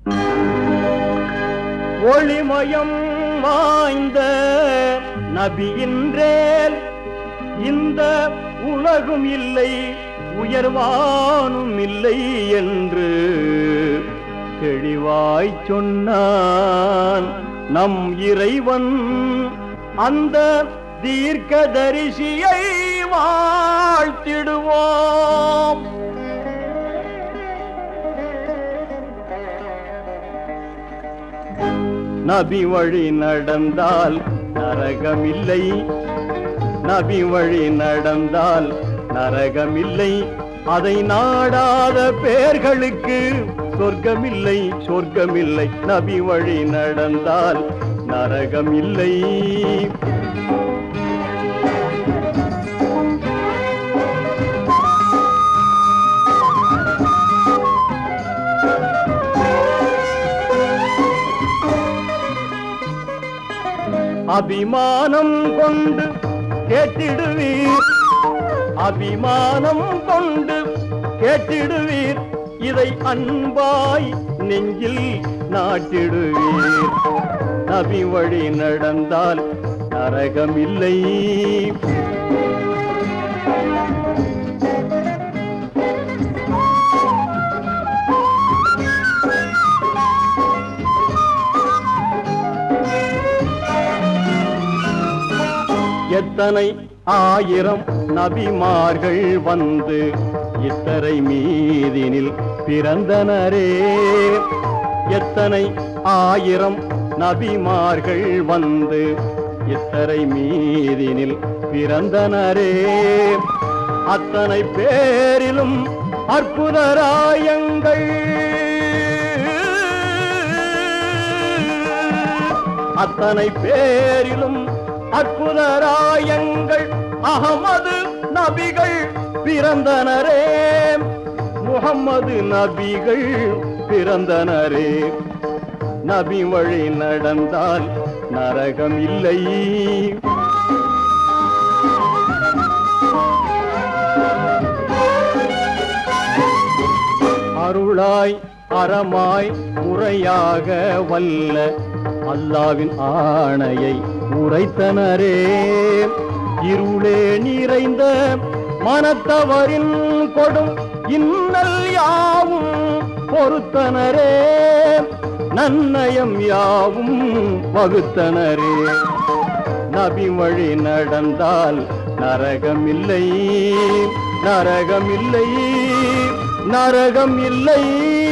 ஒளிமயம் வாய்ந்த நபியின்றேல் இந்த உலகும் இல்லை உயர்வானும் இல்லை என்று தெளிவாய் சொன்னான் நம் இறைவன் அந்த தீர்க்கதரிசியை வாழ்த்திடுவோம் நபி வழி நடந்தால் நரகமில்லை நபி வழி நடந்தால் நரகமில்லை அதை நாடாத பேர்களுக்கு சொர்க்கமில்லை சொர்க்கமில்லை நபி வழி நடந்தால் நரகமில்லை அபிமானம் கொண்டு கேட்டிடுவீர் அபிமானம் கொண்டு கேட்டிடுவீர் இதை அன்பாய் நெஞ்சில் நாட்டிடுவீர் நபி வழி நடந்தால் நரகமில்லை எத்தனை ஆயிரம் நபிமார்கள் வந்து இத்தரை மீதினில் பிறந்தனரே எத்தனை ஆயிரம் நபிமார்கள் வந்து இத்தரை மீதினில் பிறந்தனரே அத்தனை பேரிலும் அற்புதராயங்கள் அத்தனை பேரிலும் அற்புதராயங்கள் அகமது நபிகள் பிறந்தனரே முகம்மது நபிகள் பிறந்தனரே நபி வழி நடந்தால் நரகம் இல்லை அருளாய் அறமாய் முறையாக வல்ல அல்லாவின் ஆணையை உரைத்தனரே இருளே நிறைந்த மனத்தவரின் கொடும் இன்னல் யாவும் பொறுத்தனரே நன்னயம் யாவும் வகுத்தனரே நபி வழி நடந்தால் நரகமில்லை நரகமில்லை நரகம் இல்லை